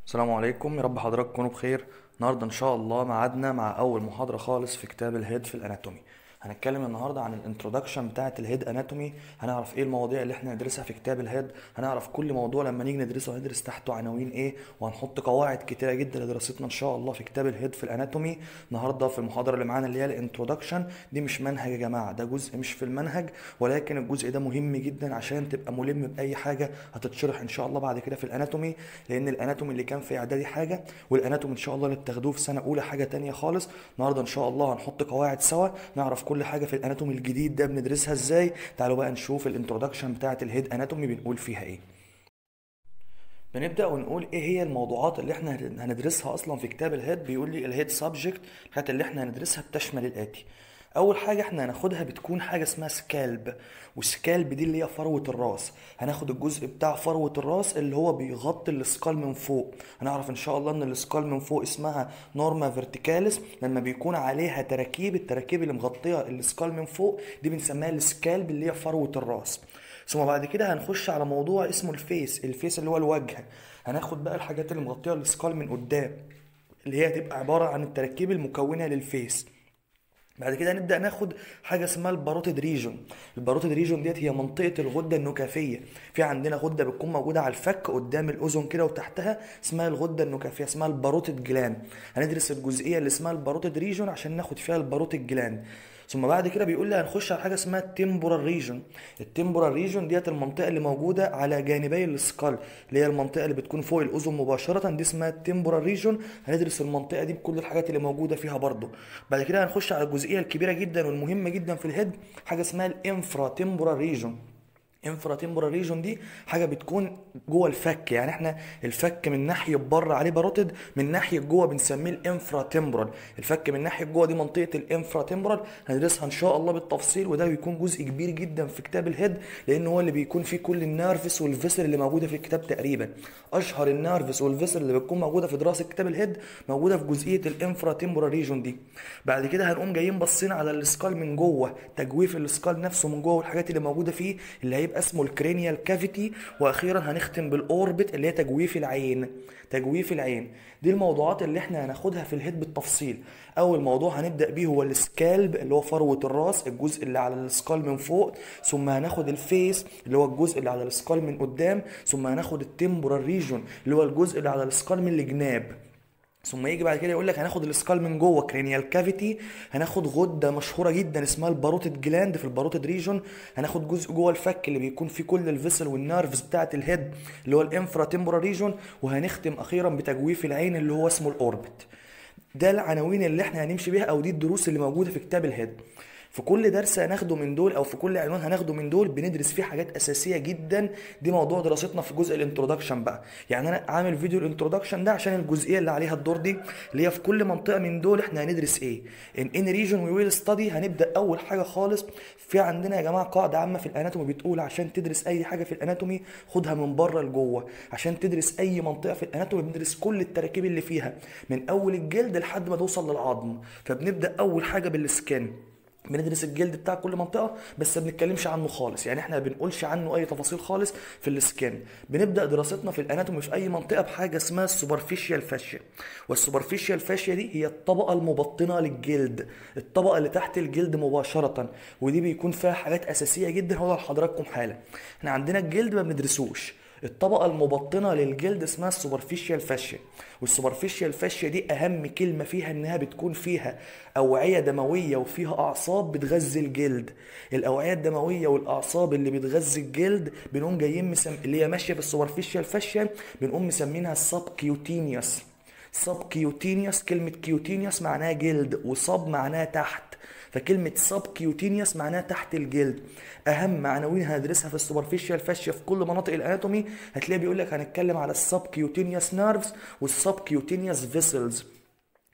السلام عليكم يا رب حضراتكم تكونوا بخير النهارده ان شاء الله ميعادنا مع اول محاضره خالص في كتاب الهيد في الاناتومي هنتكلم النهارده عن الانترودكشن بتاعه الهيد اناتومي هنعرف ايه المواضيع اللي احنا ندرسها في كتاب الهيد هنعرف كل موضوع لما نيجي ندرسه هندرس تحته عناوين ايه وهنحط قواعد كتيره جدا لدراستنا ان شاء الله في كتاب الهيد في الاناتومي النهارده في المحاضره اللي معانا اللي هي الانترودكشن دي مش منهج يا جماعه ده جزء مش في المنهج ولكن الجزء ده مهم جدا عشان تبقى ملم باي حاجه هتتشرح ان شاء الله بعد كده في الاناتومي لان الاناتومي اللي كان في اعدادي حاجه والاناتومي ان شاء الله اللي بتاخدوه في سنه اولى حاجه تانية خالص النهارده ان شاء الله هنحط قواعد سوا نعرف كل حاجه في الاناتومي الجديد ده بندرسها ازاي تعالوا بقى نشوف الانترودكشن بتاعه الهيد اناتومي بنقول فيها ايه بنبدا ونقول ايه هي الموضوعات اللي احنا هندرسها اصلا في كتاب الهيد بيقول لي الهيد سبجكت الحاجات اللي احنا هندرسها بتشمل الاتي اول حاجه احنا هناخدها بتكون حاجه اسمها سكالب والسكالب دي اللي هي فروه الراس هناخد الجزء بتاع فروه الراس اللي هو بيغطي السكال من فوق هنعرف ان شاء الله ان السكال من فوق اسمها نورما فيرتيكاليس لما بيكون عليها تراكيب التراكيب اللي مغطيه السكال من فوق دي بنسميها السكالب اللي هي فروه الراس ثم بعد كده هنخش على موضوع اسمه الفيس الفيس اللي هو الوجه هناخد بقى الحاجات اللي مغطيه السكال من قدام اللي هي هتبقى عباره عن التراكيب المكونه للفيس بعد كده نبدا ناخد حاجه اسمها الباروتيد ريجون الباروتيد ريجون ديت هي منطقه الغده النكافيه في عندنا غده بتكون موجوده على الفك قدام الاذن كده وتحتها اسمها الغده النكافيه اسمها الباروتيد جلان هندرس الجزئيه اللي اسمها الباروتيد ريجون عشان ناخد فيها الباروتيد جلان ثم بعد كده بيقول لي هنخش على حاجه اسمها التمبورال ريجون التمبورال ريجون ديت المنطقه اللي موجوده على جانبي السكال اللي هي المنطقه اللي بتكون فوق الاذن مباشره دي اسمها التمبورال ريجون هندرس المنطقه دي بكل الحاجات اللي موجوده فيها برضو بعد كده هنخش على الجزئيه الكبيره جدا والمهمه جدا في الهيد حاجه اسمها الانفرا تمبورال ريجون انفرا تمبورال ريجون دي حاجه بتكون جوه الفك يعني احنا الفك من ناحيه بره عليه باروتيد من ناحيه جوه بنسميه الانفرا تمبورال الفك من ناحيه جوه دي منطقه الانفرا تمبورال هندرسها ان شاء الله بالتفصيل وده بيكون جزء كبير جدا في كتاب الهيد لان هو اللي بيكون فيه كل النيرفس والفيسل اللي موجوده في الكتاب تقريبا اشهر النيرفس والفيسل اللي بتكون موجوده في دراسه كتاب الهيد موجوده في جزئيه الانفرا تمبورال ريجون دي بعد كده هنقوم جايين باصين على السكال من جوه تجويف السكال نفسه من جوه والحاجات اللي موجوده فيه اللي هي هيبقى اسمه الكرينيال كافيتي واخيرا هنختم بالاوربت اللي هي تجويف العين تجويف العين دي الموضوعات اللي احنا هناخدها في الهيد بالتفصيل اول موضوع هنبدا بيه هو السكالب اللي هو فروه الراس الجزء اللي على السكال من فوق ثم هناخد الفيس اللي هو الجزء اللي على السكال من قدام ثم هناخد التمبورال ريجون اللي هو الجزء اللي على السكال من الجناب ثم يجي بعد كده يقول لك هناخد السكال من جوه كرينيال كافيتي هناخد غده مشهوره جدا اسمها الباروتيد جلاند في الباروتيد ريجون هناخد جزء جوه الفك اللي بيكون فيه كل الفيسل والنيرفز بتاعه الهيد اللي هو الانفرا تمبورال ريجون وهنختم اخيرا بتجويف العين اللي هو اسمه الاوربت ده العناوين اللي احنا هنمشي بيها او دي الدروس اللي موجوده في كتاب الهيد في كل درس هناخده من دول او في كل عنوان هناخده من دول بندرس فيه حاجات اساسيه جدا دي موضوع دراستنا في جزء الانترودكشن بقى يعني انا عامل فيديو الانترودكشن ده عشان الجزئيه اللي عليها الدور دي اللي هي في كل منطقه من دول احنا هندرس ايه ان ان ريجن وي ويل ستادي هنبدا اول حاجه خالص في عندنا يا جماعه قاعده عامه في الاناتومي بتقول عشان تدرس اي حاجه في الاناتومي خدها من بره لجوه عشان تدرس اي منطقه في الاناتومي بندرس كل التراكيب اللي فيها من اول الجلد لحد ما توصل للعظم فبنبدا اول حاجه بالسكن بندرس الجلد بتاع كل منطقه بس ما بنتكلمش عنه خالص يعني احنا ما بنقولش عنه اي تفاصيل خالص في السكان بنبدا دراستنا في الاناتومي في اي منطقه بحاجه اسمها السوبرفيشال فاشيا والسوبرفيشال فاشيا دي هي الطبقه المبطنه للجلد الطبقه اللي تحت الجلد مباشره ودي بيكون فيها حاجات اساسيه جدا هقولها لحضراتكم حالا احنا عندنا الجلد ما بندرسوش الطبقة المبطنة للجلد اسمها السوبرفيشال فاشيا والسوبرفيشال فاشيا دي أهم كلمة فيها إنها بتكون فيها أوعية دموية وفيها أعصاب بتغذي الجلد الأوعية الدموية والأعصاب اللي بتغذي الجلد بنقوم جايين مسم... اللي هي ماشية في السوبرفيشال فاشيا بنقوم مسمينها السب كيوتينيوس سب كيوتينيوس كلمة كيوتينيوس معناها جلد وصب معناها تحت فكلمة سب كيوتينيوس معناها تحت الجلد أهم عناوين هندرسها في السوبرفيشال فاشيا في كل مناطق الأناتومي هتلاقي بيقول لك هنتكلم على السب كيوتينيوس نيرفز والسب كيوتينيوس فيسلز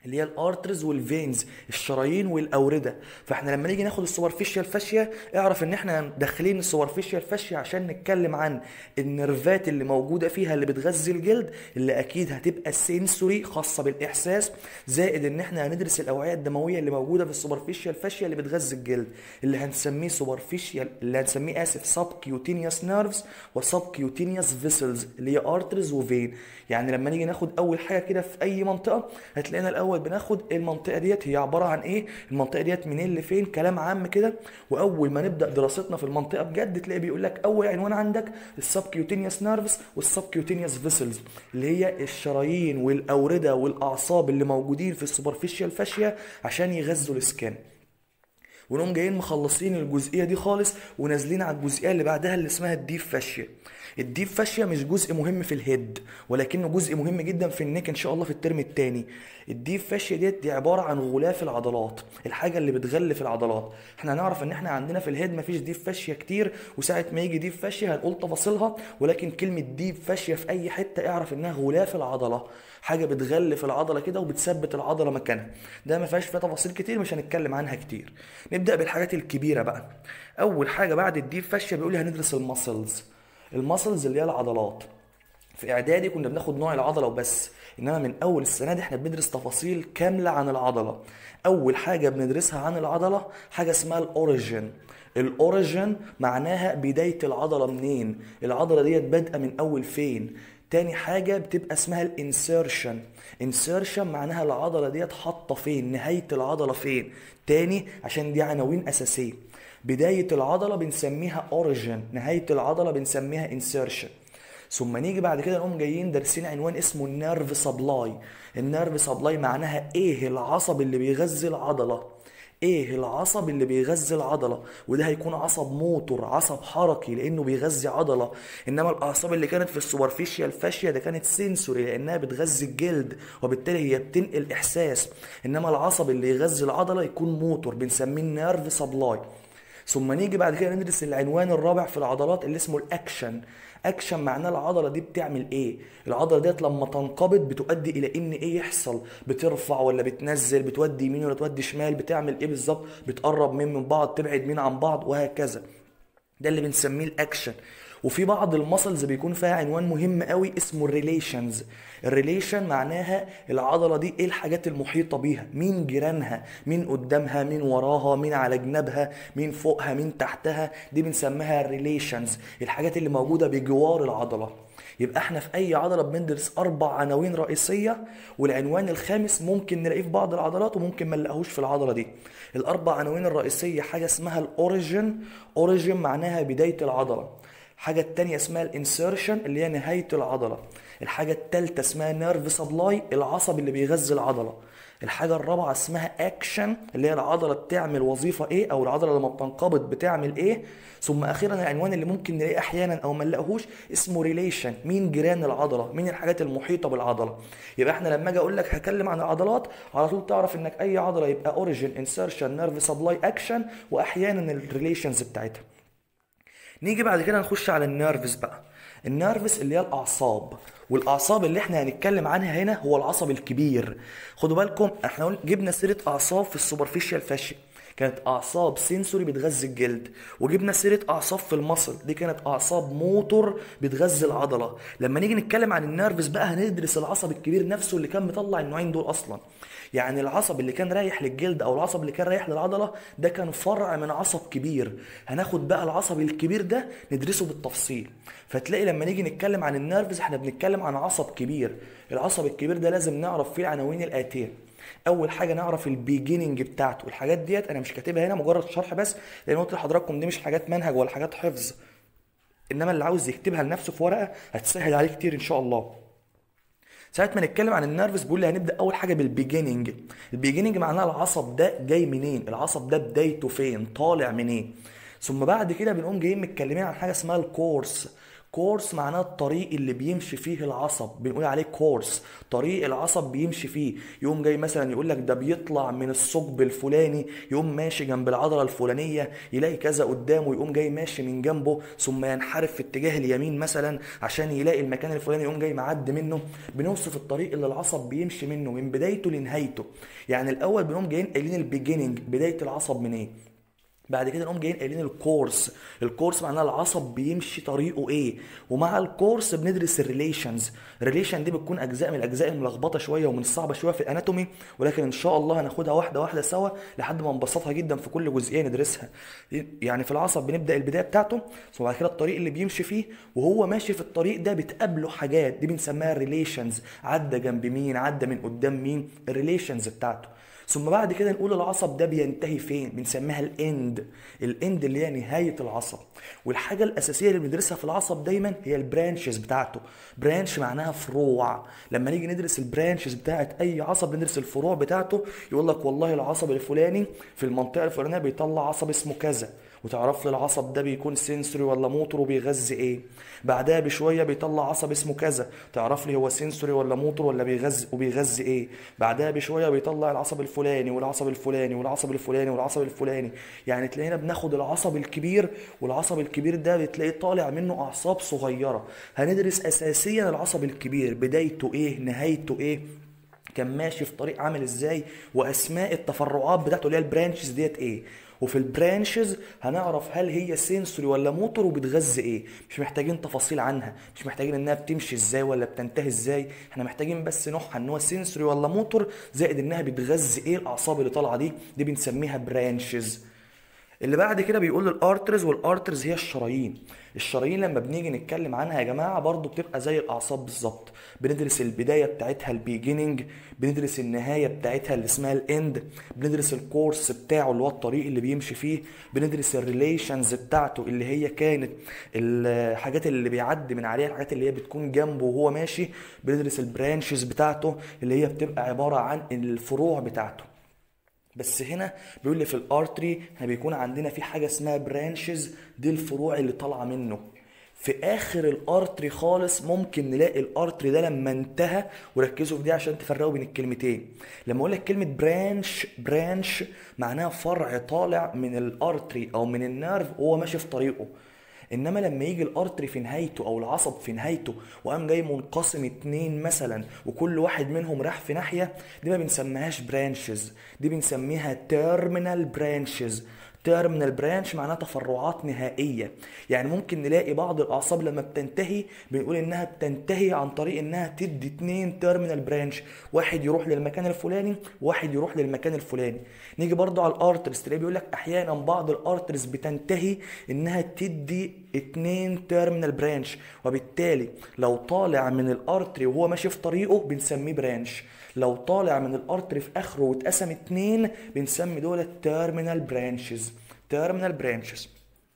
اللي هي الارترز والفينز الشرايين والاورده فاحنا لما نيجي ناخد السوبرفيشال فاشيا اعرف ان احنا داخلين السوبرفيشال فاشيا عشان نتكلم عن النرفات اللي موجوده فيها اللي بتغذي الجلد اللي اكيد هتبقى سنسوري خاصه بالاحساس زائد ان احنا هندرس الاوعيه الدمويه اللي موجوده في السوبرفيشال فاشيا اللي بتغذي الجلد اللي هنسميه سوبرفيشال اللي هنسميه اسف سب كيوتينيوس نيرفز وسب كيوتينيوس فيسلز اللي هي ارترز وفين يعني لما نيجي ناخد اول حاجه كده في اي منطقه هتلاقينا الاول بناخد المنطقه ديت هي عباره عن ايه المنطقه ديت منين لفين كلام عام كده واول ما نبدا دراستنا في المنطقه بجد تلاقي بيقول لك اول عنوان عندك السبكيوتينيوس نيرفز والسبكيوتينيوس فيسلز اللي هي الشرايين والاورده والاعصاب اللي موجودين في السوبرفيشال فاشيا عشان يغذوا السكان ونقوم جايين مخلصين الجزئيه دي خالص ونازلين على الجزئيه اللي بعدها اللي اسمها الديب فاشيا الديب فاشيا مش جزء مهم في الهيد ولكنه جزء مهم جدا في النيك ان شاء الله في الترم الثاني الديب فاشيا ديت دي عباره عن غلاف العضلات الحاجه اللي بتغلف العضلات احنا هنعرف ان احنا عندنا في الهيد مفيش ديب فاشيا كتير وساعه ما يجي ديب فاشيا هنقول تفاصيلها ولكن كلمه ديب فاشيا في اي حته اعرف انها غلاف العضله حاجه بتغلف العضله كده وبتثبت العضله مكانها ده ما فيهاش فيها تفاصيل كتير مش هنتكلم عنها كتير نبدا بالحاجات الكبيره بقى اول حاجه بعد الديب فاشيا بيقول لي هندرس المسلز المسلز اللي هي العضلات في اعدادي كنا بناخد نوع العضله وبس انما من اول السنه دي احنا بندرس تفاصيل كامله عن العضله اول حاجه بندرسها عن العضله حاجه اسمها الاوريجين الاوريجين معناها بدايه العضله منين العضله ديت بادئه من اول فين تاني حاجة بتبقى اسمها الانسيرشن انسيرشن معناها العضلة ديت حاطة فين نهاية العضلة فين تاني عشان دي عناوين أساسية بداية العضلة بنسميها اوريجين نهاية العضلة بنسميها انسيرشن ثم نيجي بعد كده نقوم جايين دارسين عنوان اسمه النيرف سبلاي النيرف سبلاي معناها ايه العصب اللي بيغذي العضلة ايه العصب اللي بيغذي العضله وده هيكون عصب موتور عصب حركي لانه بيغذي عضله انما الاعصاب اللي كانت في السوبرفيشال فاشيا ده كانت سنسوري لانها بتغذي الجلد وبالتالي هي بتنقل احساس انما العصب اللي يغذي العضله يكون موتور بنسميه نيرف سبلاي ثم نيجي بعد كده ندرس العنوان الرابع في العضلات اللي اسمه الاكشن اكشن معناه العضله دي بتعمل ايه العضله ديت لما تنقبض بتؤدي الى ان ايه يحصل بترفع ولا بتنزل بتودي يمين ولا تودي شمال بتعمل ايه بالظبط بتقرب مين من بعض تبعد مين عن بعض وهكذا ده اللي بنسميه الاكشن وفي بعض المسلز بيكون فيها عنوان مهم قوي اسمه الريليشنز الريليشن معناها العضله دي ايه الحاجات المحيطه بيها مين جيرانها مين قدامها مين وراها مين على جنبها مين فوقها مين تحتها دي بنسميها الريليشنز الحاجات اللي موجوده بجوار العضله يبقى احنا في اي عضله بندرس اربع عناوين رئيسيه والعنوان الخامس ممكن نلاقيه في بعض العضلات وممكن ما نلاقيهوش في العضله دي الاربع عناوين الرئيسيه حاجه اسمها الاوريجين اوريجين معناها بدايه العضله الحاجة التانية اسمها الانسيرشن اللي هي نهاية العضلة الحاجة التالتة اسمها نيرف سبلاي العصب اللي بيغذي العضلة الحاجة الرابعة اسمها اكشن اللي هي العضلة بتعمل وظيفة ايه او العضلة لما بتنقبض بتعمل ايه ثم اخيرا العنوان اللي ممكن نلاقيه احيانا او ما نلاقيهوش اسمه ريليشن مين جيران العضلة مين الحاجات المحيطة بالعضلة يبقى احنا لما اجي اقول لك هكلم عن العضلات على طول تعرف انك اي عضلة يبقى اوريجين انسيرشن نيرف سبلاي اكشن واحيانا الريليشنز بتاعتها نيجي بعد كده نخش على النيرفز بقى النيرفز اللي هي الاعصاب والاعصاب اللي احنا هنتكلم عنها هنا هو العصب الكبير خدوا بالكم احنا قلنا- جبنا سيره اعصاب في السوبرفيشال فاشيا كانت اعصاب سنسوري بتغذي الجلد وجبنا سيره اعصاب في المصل دي كانت اعصاب موتور بتغذي العضله لما نيجي نتكلم عن النيرفز بقى هندرس العصب الكبير نفسه اللي كان مطلع النوعين دول اصلا يعني العصب اللي كان رايح للجلد او العصب اللي كان رايح للعضله ده كان فرع من عصب كبير هناخد بقى العصب الكبير ده ندرسه بالتفصيل فتلاقي لما نيجي نتكلم عن النيرفز احنا بنتكلم عن عصب كبير العصب الكبير ده لازم نعرف فيه العناوين الاتيه اول حاجه نعرف البيجيننج بتاعته الحاجات ديت انا مش كاتبها هنا مجرد شرح بس لان قلت لحضراتكم دي مش حاجات منهج ولا حاجات حفظ انما اللي عاوز يكتبها لنفسه في ورقه هتسهل عليه كتير ان شاء الله ساعة ما نتكلم عن النيرفز بيقول لي هنبدا اول حاجه بالبيجيننج البيجيننج معناها العصب ده جاي منين العصب ده بدايته فين طالع منين ثم بعد كده بنقوم جايين متكلمين عن حاجه اسمها الكورس كورس معناه الطريق اللي بيمشي فيه العصب بنقول عليه كورس طريق العصب بيمشي فيه يقوم جاي مثلا يقول لك ده بيطلع من الثقب الفلاني يقوم ماشي جنب العضله الفلانيه يلاقي كذا قدامه يقوم جاي ماشي من جنبه ثم ينحرف في اتجاه اليمين مثلا عشان يلاقي المكان الفلاني يقوم جاي معدي منه بنوصف الطريق اللي العصب بيمشي منه من بدايته لنهايته يعني الاول بنقوم جايين قايلين البيجيننج بدايه العصب منين إيه؟ بعد كده نقوم جايين قايلين الكورس الكورس معناه العصب بيمشي طريقه ايه ومع الكورس بندرس الريليشنز الريليشن دي بتكون اجزاء من الاجزاء الملخبطه شويه ومن الصعبه شويه في الاناتومي ولكن ان شاء الله هناخدها واحده واحده سوا لحد ما نبسطها جدا في كل جزئيه ندرسها يعني في العصب بنبدا البدايه بتاعته ثم بعد كده الطريق اللي بيمشي فيه وهو ماشي في الطريق ده بتقابله حاجات دي بنسميها الريليشنز عدى جنب مين عدى من قدام مين الريليشنز بتاعته ثم بعد كده نقول العصب ده بينتهي فين بنسميها الاند الاند اللي هي نهايه العصب والحاجه الاساسيه اللي بندرسها في العصب دايما هي البرانشز بتاعته برانش معناها فروع لما نيجي ندرس البرانشز بتاعت اي عصب ندرس الفروع بتاعته يقول لك والله العصب الفلاني في المنطقه الفلانيه بيطلع عصب اسمه كذا وتعرف لي العصب ده بيكون سنسوري ولا موتور وبيغذي ايه بعدها بشويه بيطلع عصب اسمه كذا تعرف لي هو سنسوري ولا موتور ولا بيغذي وبيغذي ايه بعدها بشويه بيطلع العصب الفلاني والعصب الفلاني والعصب الفلاني والعصب الفلاني يعني تلاقينا بناخد العصب الكبير والعصب الكبير ده بتلاقيه طالع منه اعصاب صغيره هندرس اساسيا العصب الكبير بدايته ايه نهايته ايه كان ماشي في طريق عامل ازاي واسماء التفرعات بتاعته اللي هي البرانشز ديت ايه وفي البرانشز هنعرف هل هي سنسوري ولا موتور وبتغذي ايه مش محتاجين تفاصيل عنها مش محتاجين انها بتمشي ازاي ولا بتنتهي ازاي احنا محتاجين بس نوعها ان هو سنسوري ولا موتور زائد انها بتغذي ايه الاعصاب اللي طالعه دي دي بنسميها برانشز اللي بعد كده بيقول الارترز والارترز هي الشرايين الشرايين لما بنيجي نتكلم عنها يا جماعه برضو بتبقى زي الاعصاب بالظبط بندرس البدايه بتاعتها البيجيننج بندرس النهايه بتاعتها اللي اسمها الاند بندرس الكورس بتاعه اللي هو الطريق اللي بيمشي فيه بندرس الريليشنز بتاعته اللي هي كانت الحاجات اللي بيعدي من عليها الحاجات اللي هي بتكون جنبه وهو ماشي بندرس البرانشز بتاعته اللي هي بتبقى عباره عن الفروع بتاعته بس هنا بيقول لي في الارتري احنا بيكون عندنا في حاجه اسمها برانشز دي الفروع اللي طالعه منه في اخر الارتري خالص ممكن نلاقي الارتري ده لما انتهى وركزوا في دي عشان تفرقوا بين الكلمتين لما اقول لك كلمه برانش برانش معناها فرع طالع من الارتري او من النيرف وهو ماشي في طريقه انما لما يجي الارتري في نهايته او العصب في نهايته وقام جاي منقسم اتنين مثلا وكل واحد منهم راح في ناحيه دي ما بنسميهاش برانشز دي بنسميها تيرمينال برانشز تيرمينال برانش معناها تفرعات نهائيه يعني ممكن نلاقي بعض الاعصاب لما بتنتهي بنقول انها بتنتهي عن طريق انها تدي اتنين تيرمينال برانش واحد يروح للمكان الفلاني وواحد يروح للمكان الفلاني نيجي برضو على الارترز تلاقي بيقول لك احيانا بعض الارترز بتنتهي انها تدي اتنين تيرمينال برانش وبالتالي لو طالع من الارتري وهو ماشي في طريقه بنسميه برانش لو طالع من الارتري في اخره واتقسم اتنين بنسمي دول تيرمينال برانشز تيرمينال برانشز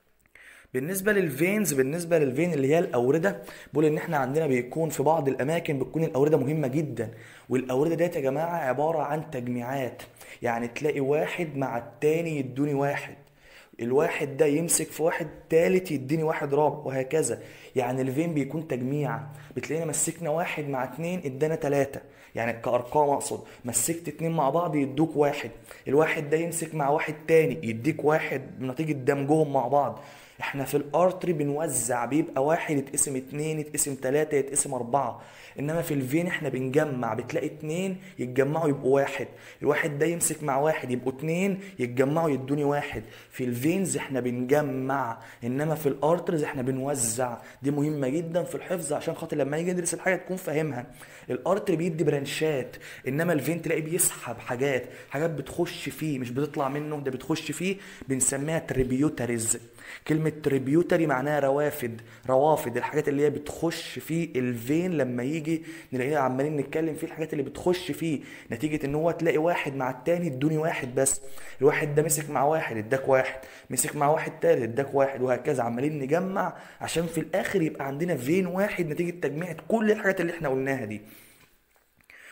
بالنسبة للفينز بالنسبة للفين اللي هي الأوردة بقول إن إحنا عندنا بيكون في بعض الأماكن بتكون الأوردة مهمة جدا والأوردة ديت يا جماعة عبارة عن تجميعات يعني تلاقي واحد مع التاني يدوني واحد الواحد ده يمسك في واحد تالت يديني واحد رابع وهكذا يعني الفين بيكون تجميع بتلاقينا مسكنا واحد مع اتنين ادانا تلاتة يعني كأرقام اقصد مسكت اتنين مع بعض يدوك واحد الواحد ده يمسك مع واحد تاني يديك واحد نتيجة دمجهم مع بعض احنا في الارتري بنوزع بيبقى واحد يتقسم اتنين يتقسم تلاتة يتقسم اربعة انما في الفين احنا بنجمع بتلاقي اتنين يتجمعوا يبقوا واحد الواحد ده يمسك مع واحد يبقوا اتنين يتجمعوا يدوني واحد في الفينز احنا بنجمع انما في الارترز احنا بنوزع دي مهمه جدا في الحفظ عشان خاطر لما يجي ندرس الحاجه تكون فاهمها الارتري بيدي برانشات انما الفين تلاقيه بيسحب حاجات حاجات بتخش فيه مش بتطلع منه ده بتخش فيه بنسميها تريبيوتريز كلمة تريبيوتري معناها روافد روافد الحاجات اللي هي بتخش في الفين لما يجي نلاقيها عمالين نتكلم فيه الحاجات اللي بتخش فيه نتيجة ان هو تلاقي واحد مع التاني ادوني واحد بس الواحد ده مسك مع واحد اداك واحد مسك مع واحد تالت اداك واحد وهكذا عمالين نجمع عشان في الاخر يبقى عندنا فين واحد نتيجة تجميع كل الحاجات اللي احنا قلناها دي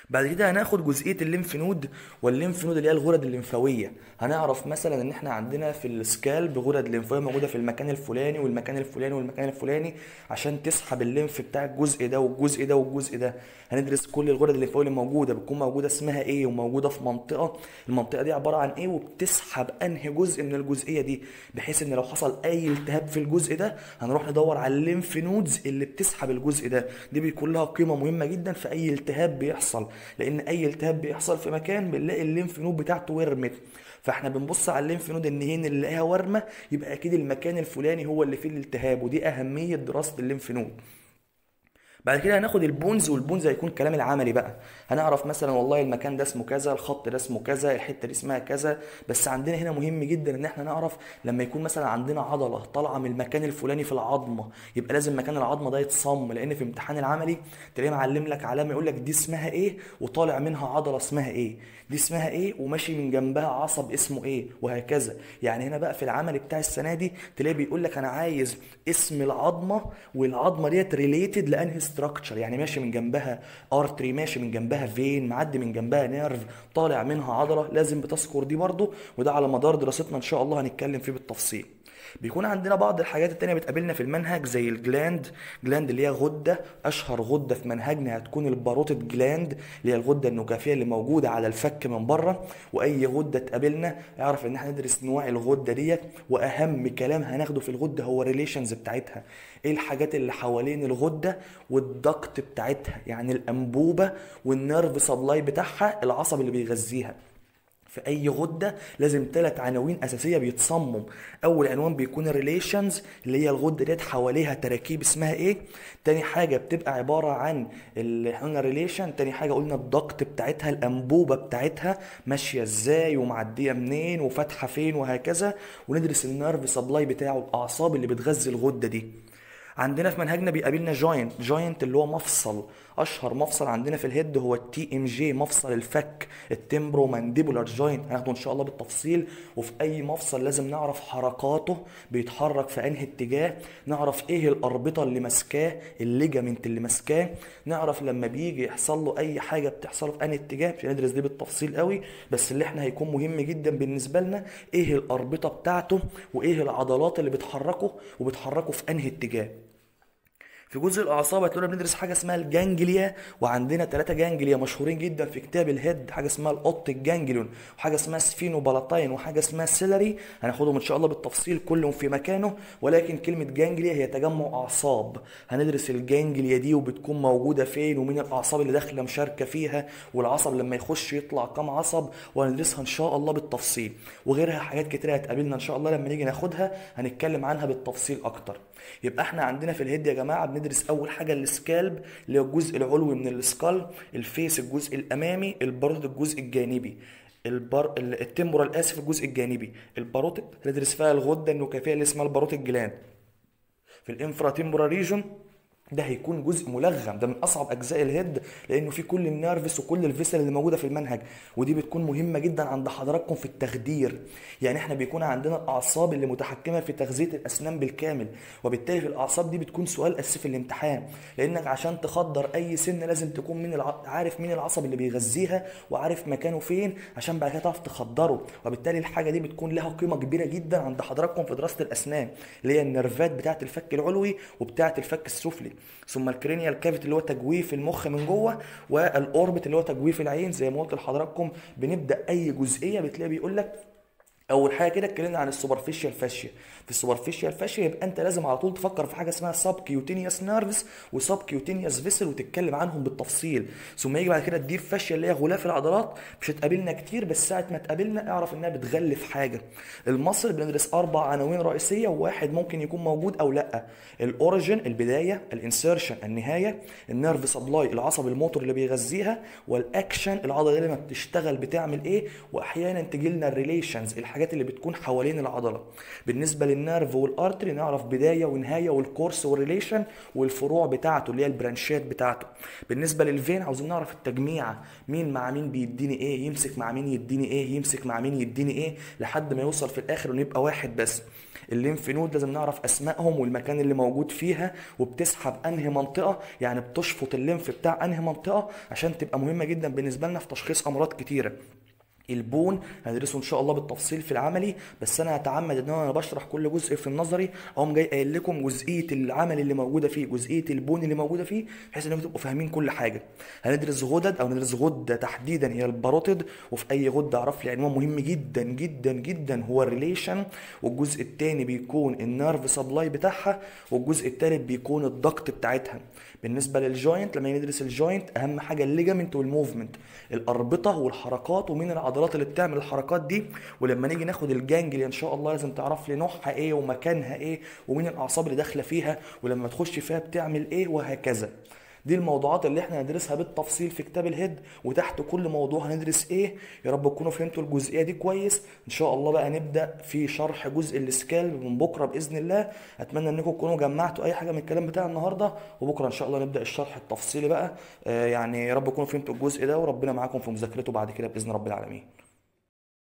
بعد كده هناخد جزئيه الليمف نود والليمف نود اللي هي الغدد الليمفاويه هنعرف مثلا ان احنا عندنا في السكالب غدد ليمفاويه موجوده في المكان الفلاني والمكان الفلاني والمكان الفلاني عشان تسحب الليمف بتاع الجزء ده والجزء ده والجزء ده هندرس كل الغدد الليمفاويه اللي موجوده بتكون موجوده اسمها ايه وموجوده في منطقه المنطقه دي عباره عن ايه وبتسحب انهي جزء من الجزئيه دي بحيث ان لو حصل اي التهاب في الجزء ده هنروح ندور على الليمف نودز اللي بتسحب الجزء ده دي بيكون لها قيمه مهمه جدا في اي التهاب بيحصل لان اي التهاب بيحصل في مكان بنلاقي الليمف نود بتاعته ورمت فاحنا بنبص على الليمف نود ان هي اللي نلاقيها ورمه يبقى اكيد المكان الفلاني هو اللي فيه الالتهاب ودي اهميه دراسه الليمف نود بعد كده هناخد البونز والبونز هيكون كلام العملي بقى هنعرف مثلا والله المكان ده اسمه كذا الخط ده اسمه كذا الحته دي اسمها كذا بس عندنا هنا مهم جدا ان احنا نعرف لما يكون مثلا عندنا عضله طالعه من المكان الفلاني في العظمه يبقى لازم مكان العظمه ده يتصم لان في امتحان العملي تلاقيه معلم لك علامه يقول لك دي اسمها ايه وطالع منها عضله اسمها ايه دي اسمها ايه وماشي من جنبها عصب اسمه ايه وهكذا يعني هنا بقى في العمل بتاع السنه دي تلاقيه بيقول لك انا عايز اسم العظمه والعظمه ديت ريليتد لانهي ستراكشر يعني ماشي من جنبها ارتري ماشي من جنبها فين معدي من جنبها نيرف طالع منها عضله لازم بتذكر دي برضو وده على مدار دراستنا ان شاء الله هنتكلم فيه بالتفصيل بيكون عندنا بعض الحاجات التانية بتقابلنا في المنهج زي الجلاند جلاند اللي هي غدة أشهر غدة في منهجنا هتكون الباروتيد جلاند اللي هي الغدة النكافية اللي موجودة على الفك من بره وأي غدة تقابلنا اعرف إن احنا ندرس نوع الغدة ديت وأهم كلام هناخده في الغدة هو الريليشنز بتاعتها ايه الحاجات اللي حوالين الغدة والضغط بتاعتها يعني الأنبوبة والنيرف سبلاي بتاعها العصب اللي بيغذيها في اي غده لازم ثلاث عناوين اساسيه بيتصمم اول عنوان بيكون الريليشنز اللي هي الغده ديت حواليها تراكيب اسمها ايه تاني حاجه بتبقى عباره عن اللي احنا قلنا ريليشن تاني حاجه قلنا الضغط بتاعتها الانبوبه بتاعتها ماشيه ازاي ومعديه منين وفاتحه فين وهكذا وندرس النيرف سبلاي بتاعه الاعصاب اللي بتغذي الغده دي عندنا في منهجنا بيقابلنا جوينت جوينت اللي هو مفصل اشهر مفصل عندنا في الهيد هو التي ام جي مفصل الفك التمبرو مانديبولار جوينت هناخده ان شاء الله بالتفصيل وفي اي مفصل لازم نعرف حركاته بيتحرك في انهي اتجاه نعرف ايه الاربطه اللي ماسكاه الليجامنت اللي ماسكاه نعرف لما بيجي يحصل له اي حاجه بتحصل في انهي اتجاه مش هندرس دي بالتفصيل قوي بس اللي احنا هيكون مهم جدا بالنسبه لنا ايه الاربطه بتاعته وايه العضلات اللي بتحركه وبتحركه في انهي اتجاه في جزء الاعصاب هتلاقونا بندرس حاجه اسمها الجانجليا وعندنا ثلاثه جانجليا مشهورين جدا في كتاب الهيد حاجه اسمها الاوتيك جانجليون وحاجه اسمها سفينو بالاتاين وحاجه اسمها سيلري هناخدهم ان شاء الله بالتفصيل كلهم في مكانه ولكن كلمه جانجليا هي تجمع اعصاب هندرس الجانجليا دي وبتكون موجوده فين ومين الاعصاب اللي داخله مشاركه فيها والعصب لما يخش يطلع كام عصب وهندرسها ان شاء الله بالتفصيل وغيرها حاجات كتير هتقابلنا ان شاء الله لما نيجي ناخدها هنتكلم عنها بالتفصيل اكتر يبقى احنا عندنا في الهيد يا جماعه بندرس اول حاجه السكالب اللي هو الجزء العلوي من السكال الفيس الجزء الامامي البارود الجزء الجانبي البر... التمبرال اسف الجزء الجانبي الباروتيد هندرس فيها الغده النكافيه اللي اسمها الباروتيد جلاند في الانفرا تمبرال ريجون ده هيكون جزء ملغم ده من اصعب اجزاء الهيد لانه في كل النيرفس وكل الفيسل اللي موجوده في المنهج ودي بتكون مهمه جدا عند حضراتكم في التخدير يعني احنا بيكون عندنا الاعصاب اللي متحكمه في تغذيه الاسنان بالكامل وبالتالي في الاعصاب دي بتكون سؤال اساسي في الامتحان لانك عشان تخدر اي سن لازم تكون من الع... عارف مين العصب اللي بيغذيها وعارف مكانه فين عشان بعد كده تعرف تخدره وبالتالي الحاجه دي بتكون لها قيمه كبيره جدا عند حضراتكم في دراسه الاسنان اللي هي النرفات بتاعه الفك العلوي وبتاعه الفك السفلي ثم الكرينيال كافيتي اللي هو تجويف المخ من جوه والاوربت اللي هو تجويف العين زي ما قلت لحضراتكم بنبدا اي جزئيه بتلاقي بيقول لك اول حاجه كده اتكلمنا عن السوبرفيشال فاشيا في السوبرفيشال فاشيا يبقى انت لازم على طول تفكر في حاجه اسمها سب كيوتينيوس نيرفز وسب كيوتينيوس فيسل وتتكلم عنهم بالتفصيل ثم يجي بعد كده الديب فاشيا اللي هي غلاف العضلات مش هتقابلنا كتير بس ساعه ما تقابلنا اعرف انها بتغلف حاجه المصل بندرس اربع عناوين رئيسيه وواحد ممكن يكون موجود او لا الاوريجن البدايه الانسيرشن النهايه النيرف سبلاي العصب الموتور اللي بيغذيها والاكشن العضله اللي لما بتشتغل بتعمل ايه واحيانا تجي لنا الريليشنز الحاجات الحاجات اللي بتكون حوالين العضله بالنسبه للنيرف والارتري نعرف بدايه ونهايه والكورس والريليشن والفروع بتاعته اللي هي البرانشات بتاعته بالنسبه للفين عاوزين نعرف التجميعه مين مع مين بيديني ايه يمسك مع مين يديني ايه يمسك مع مين يديني ايه لحد ما يوصل في الاخر ونبقى واحد بس الليمف نود لازم نعرف اسمائهم والمكان اللي موجود فيها وبتسحب انهي منطقه يعني بتشفط الليمف بتاع انهي منطقه عشان تبقى مهمه جدا بالنسبه لنا في تشخيص امراض كتيره البون هندرسه ان شاء الله بالتفصيل في العملي بس انا هتعمد ان انا بشرح كل جزء في النظري اقوم جاي قايل لكم جزئيه العمل اللي موجوده فيه جزئيه البون اللي موجوده فيه بحيث انكم تبقوا فاهمين كل حاجه هندرس غدد او ندرس غده تحديدا هي الباروتيد وفي اي غده اعرف لي عنوان مهم جدا جدا جدا هو الريليشن والجزء الثاني بيكون النيرف سبلاي بتاعها والجزء الثالث بيكون الضغط بتاعتها بالنسبه للجوينت لما ندرس الجوينت اهم حاجه الليجامنت والموفمنت الاربطه والحركات ومين العضلات اللي بتعمل الحركات دي ولما نيجي ناخد الجانجلي ان شاء الله لازم تعرف لي نوعها ايه ومكانها ايه ومين الاعصاب اللي داخله فيها ولما تخش فيها بتعمل ايه وهكذا دي الموضوعات اللي احنا هندرسها بالتفصيل في كتاب الهيد وتحت كل موضوع هندرس ايه يا رب تكونوا فهمتوا الجزئيه دي كويس ان شاء الله بقى نبدا في شرح جزء السكالب من بكره باذن الله اتمنى انكم تكونوا جمعتوا اي حاجه من الكلام بتاع النهارده وبكره ان شاء الله نبدا الشرح التفصيلي بقى آه يعني يا رب تكونوا فهمتوا الجزء ده وربنا معاكم في مذاكرته بعد كده باذن رب العالمين